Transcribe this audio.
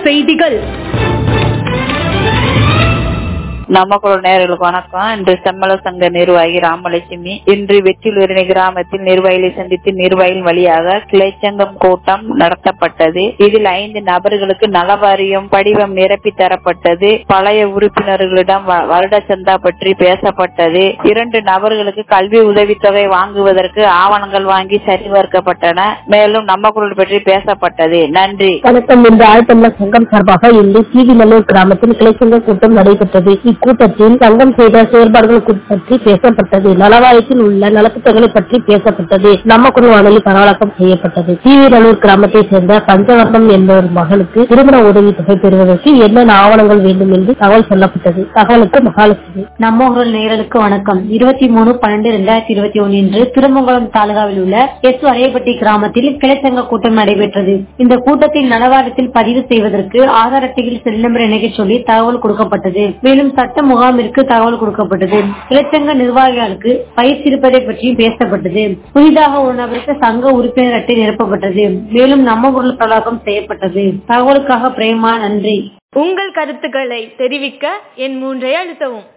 செய்திகள் நமக்குள்ள நேர்களுக்கு வணக்கம் இன்று செம்மல சங்க நிர்வாகி ராமலட்சுமி இன்று வெற்றிலூரணி கிராமத்தில் நிர்வாகிகளை சந்தித்து நிர்வாகிகள் வழியாக கிளைச்சங்கம் கூட்டம் நடத்தப்பட்டது இதில் ஐந்து நபர்களுக்கு நலவாரியம் படிவம் நிரப்பி தரப்பட்டது பழைய உறுப்பினர்களிடம் வ- வருட சந்தா பற்றி பேசப்பட்டது இரண்டு நபர்களுக்கு கல்வி உதவித்தொகை வாங்குவதற்கு ஆவணங்கள் வாங்கி சரிபார்க்கப்பட்டன மேலும் நம்ம குரல் பற்றி பேசப்பட்டது நன்றி வணக்கம் இன்று ஆழ்த்தமிழர் சங்கம் சார்பாக இன்று நல்லூர் கிராமத்தில் கிளைச்சங்க கூட்டம் நடைபெற்றது இக்கூட்டத்தில் சங்கம் செய்த செயல்பாடுகள் குறித்து பற்றி பேசப்பட்டது நலவாயத்தில் உள்ள நலத்திட்டங்களை பற்றி பேசப்பட்டது நம்ம குரல் வானொலி பரவலாக்கம் செய்யப்பட்டது நல்லூர் கிராமத்தை சேர்ந்த பஞ்சவர்ணம் என்பவர் மகளுக்கு திருமண உதவித் தொகை பெறுவதற்கு என்னென்ன ஆவணங்கள் வேண்டும் என்று தகவல் சொல்லப்பட்டது தகவலுக்கு மகாலட்சுமி நம்ம ஊரல் நேயர்களுக்கு வணக்கம் இருபத்தி மூணு பன்னெண்டு ரெண்டாயிரத்தி இருபத்தி ஒன்னு இன்று திருமங்கலம் தாலுகாவில் உள்ள எஸ் அரையப்பட்டி கிராமத்தில் கிளைச்சங்க கூட்டம் நடைபெற்றது இந்த கூட்டத்தில் நலவாரத்தில் பதிவு செய்வதற்கு ஆதார் அட்டையில் செல் நம்பர் இணைக்க சொல்லி தகவல் கொடுக்கப்பட்டது மேலும் சட்ட முகாமிற்கு தகவல் கொடுக்கப்பட்டது கிளைச்சங்க நிர்வாகிகளுக்கு பயிற்சி இருப்பதை பற்றியும் பேசப்பட்டது புதிதாக ஒரு நபருக்கு சங்க உறுப்பினர் அட்டை நிரப்பப்பட்டது மேலும் நம்ம ஊரில் பலாக்கம் செய்யப்பட்டது தகவலுக்காக பிரேமா நன்றி உங்கள் கருத்துக்களை தெரிவிக்க என் மூன்றை அழுத்தவும்